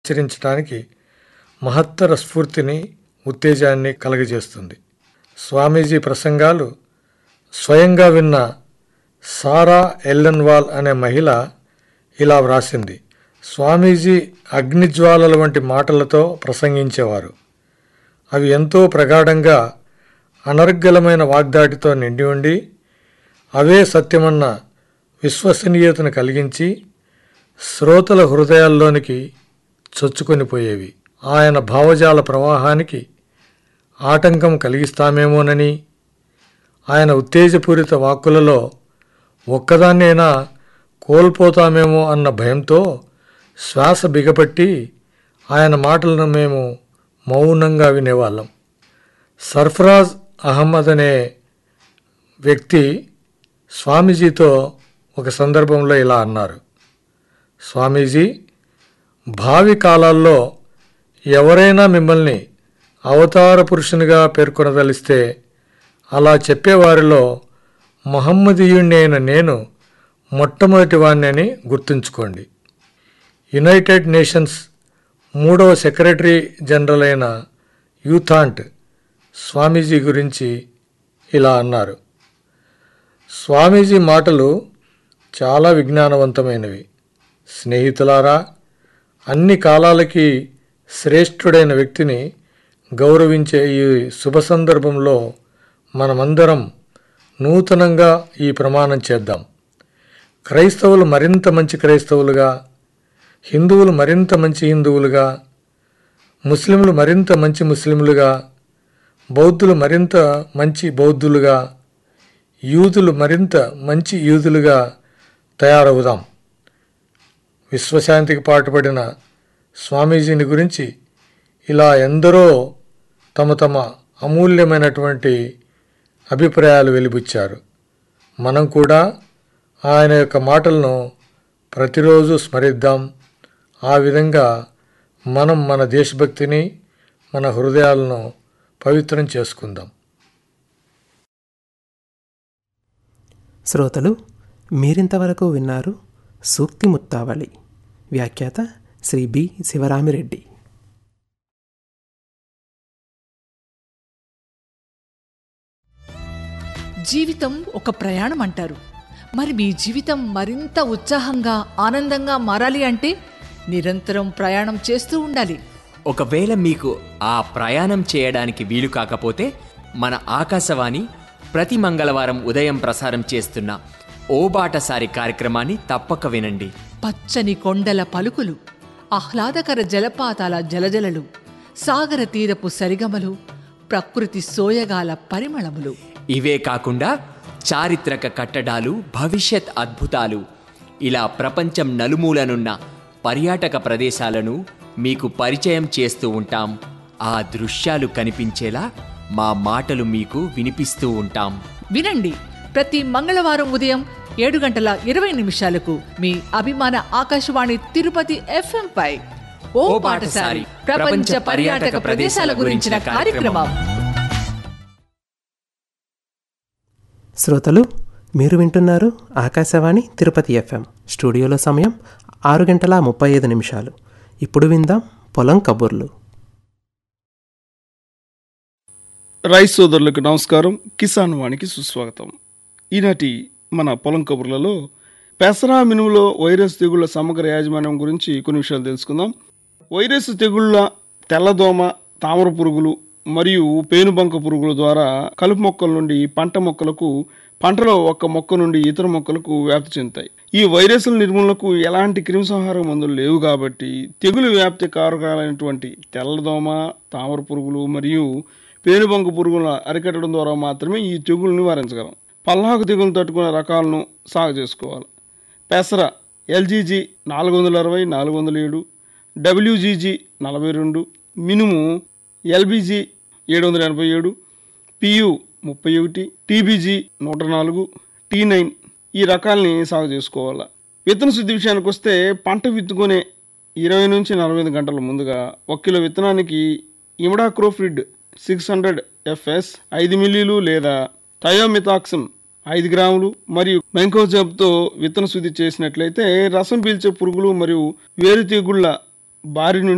ఆచరించడానికి మహత్తర స్ఫూర్తిని ఉత్తేజాన్ని కలగజేస్తుంది స్వామీజీ ప్రసంగాలు స్వయంగా విన్న సారా ఎల్లన్వాల్ అనే మహిళ ఇలా వ్రాసింది స్వామీజీ అగ్నిజ్వాలల వంటి మాటలతో ప్రసంగించేవారు అవి ఎంతో ప్రగాఢంగా అనర్గళమైన వాగ్దాటితో నిండి ఉండి అవే సత్యమన్న విశ్వసనీయతను కలిగించి శ్రోతల హృదయాల్లోనికి చొచ్చుకొని పోయేవి ఆయన భావజాల ప్రవాహానికి ఆటంకం కలిగిస్తామేమోనని ఆయన ఉత్తేజపూరిత వాక్కులలో ఒక్కదాన్నైనా కోల్పోతామేమో అన్న భయంతో శ్వాస బిగపట్టి ఆయన మాటలను మేము మౌనంగా వినేవాళ్ళం సర్ఫరాజ్ అహ్మద్ అనే వ్యక్తి స్వామీజీతో ఒక సందర్భంలో ఇలా అన్నారు స్వామీజీ భావి కాలాల్లో ఎవరైనా మిమ్మల్ని అవతార పురుషునిగా పేర్కొనదలిస్తే అలా చెప్పేవారిలో మహమ్మదీయుణ్ణి అయిన నేను మొట్టమొదటి వాణ్ణి అని గుర్తుంచుకోండి యునైటెడ్ నేషన్స్ మూడవ సెక్రటరీ జనరల్ అయిన యూథాంట్ స్వామీజీ గురించి ఇలా అన్నారు స్వామీజీ మాటలు చాలా విజ్ఞానవంతమైనవి స్నేహితులారా అన్ని కాలాలకి శ్రేష్ఠుడైన వ్యక్తిని గౌరవించే ఈ శుభ సందర్భంలో మనమందరం నూతనంగా ఈ ప్రమాణం చేద్దాం క్రైస్తవులు మరింత మంచి క్రైస్తవులుగా హిందువులు మరింత మంచి హిందువులుగా ముస్లింలు మరింత మంచి ముస్లింలుగా బౌద్ధులు మరింత మంచి బౌద్ధులుగా యూదులు మరింత మంచి యూదులుగా తయారవుదాం విశ్వశాంతికి పాటుపడిన స్వామీజీని గురించి ఇలా ఎందరో తమ తమ అమూల్యమైనటువంటి అభిప్రాయాలు వెలిబుచ్చారు మనం కూడా ఆయన యొక్క మాటలను ప్రతిరోజు స్మరిద్దాం ఆ విధంగా మనం మన దేశభక్తిని మన హృదయాలను పవిత్రం చేసుకుందాం శ్రోతలు మీరింతవరకు విన్నారు సూక్తి ముత్తావళి వ్యాఖ్యాత శ్రీ బి శివరామిరెడ్డి జీవితం ఒక ప్రయాణం అంటారు మరి మీ జీవితం మరింత ఉత్సాహంగా ఆనందంగా మారాలి అంటే నిరంతరం ప్రయాణం చేస్తూ ఉండాలి ఒకవేళ మీకు ఆ ప్రయాణం చేయడానికి వీలు కాకపోతే మన ఆకాశవాణి ప్రతి మంగళవారం ఉదయం ప్రసారం చేస్తున్న ఓ బాటసారి కార్యక్రమాన్ని తప్పక వినండి పచ్చని కొండల పలుకులు ఆహ్లాదకర జలపాతాల జలజలలు సాగర తీరపు సరిగమలు ప్రకృతి సోయగాల పరిమళములు ఇవే కాకుండా చారిత్రక కట్టడాలు భవిష్యత్ అద్భుతాలు ఇలా ప్రపంచం నలుమూలనున్న పర్యాటక ప్రదేశాలను మీకు పరిచయం చేస్తూ ఉంటాం ఆ దృశ్యాలు కనిపించేలా మా మాటలు మీకు వినిపిస్తూ ఉంటాం వినండి ప్రతి మంగళవారం ఉదయం ఏడు గంటల ఇరవై నిమిషాలకు మీ అభిమాన ఆకాశవాణి తిరుపతి ఎఫ్ఎం పై ఓ పాటసారి ప్రపంచ పర్యాటక ప్రదేశాల గురించిన కార్యక్రమం శ్రోతలు మీరు వింటున్నారు ఆకాశవాణి తిరుపతి ఎఫ్ఎం స్టూడియోలో సమయం ఆరు గంటల ముప్పై ఐదు నిమిషాలు ఇప్పుడు విందాం పొలం కబుర్లు రైస్ సోదరులకు నమస్కారం కిసాన్ వాణికి సుస్వాగతం ఈనాటి మన పొలం కబుర్లలో పెసరా మినుములో వైరస్ తెగుళ్ల సమగ్ర యాజమాన్యం గురించి కొన్ని విషయాలు తెలుసుకుందాం వైరస్ తెగుళ్ల తెల్లదోమ తామర పురుగులు మరియు పేనుబంక పురుగుల ద్వారా కలుపు మొక్కల నుండి పంట మొక్కలకు పంటలో ఒక మొక్క నుండి ఇతర మొక్కలకు వ్యాప్తి చెందుతాయి ఈ వైరస్ల నిర్మూలనకు ఎలాంటి క్రిమిసంహారక మందులు లేవు కాబట్టి తెగులు వ్యాప్తి కారకాలైనటువంటి తెల్లదోమ తామర పురుగులు మరియు పేనుబంక పురుగులను అరికట్టడం ద్వారా మాత్రమే ఈ తెగులు నివారించగలం పల్లాకు తెగులు తట్టుకునే రకాలను సాగు చేసుకోవాలి పెసర ఎల్జీజీ నాలుగు వందల అరవై నాలుగు వందల ఏడు డబ్ల్యూజీజీ నలభై రెండు మినుము ఎల్బీజీ ఏడు వందల ఎనభై ఏడు పియు ముప్పై ఒకటి టీబీజీ నూట నాలుగు టీ నైన్ ఈ రకాల్ని సాగు చేసుకోవాలి విత్తన శుద్ధి విషయానికి వస్తే పంట విత్తుకునే ఇరవై నుంచి నలభై ఐదు గంటల ముందుగా ఒక కిలో విత్తనానికి ఇమిడాక్రోఫిడ్ సిక్స్ హండ్రెడ్ ఎఫ్ఎస్ ఐదు మిల్లీలు లేదా థయోమితాక్సిమ్ ఐదు గ్రాములు మరియు మెంకోజబ్తో విత్తన శుద్ధి చేసినట్లయితే రసం పీల్చే పురుగులు మరియు వేరు తెగుళ్ల బారి నుండి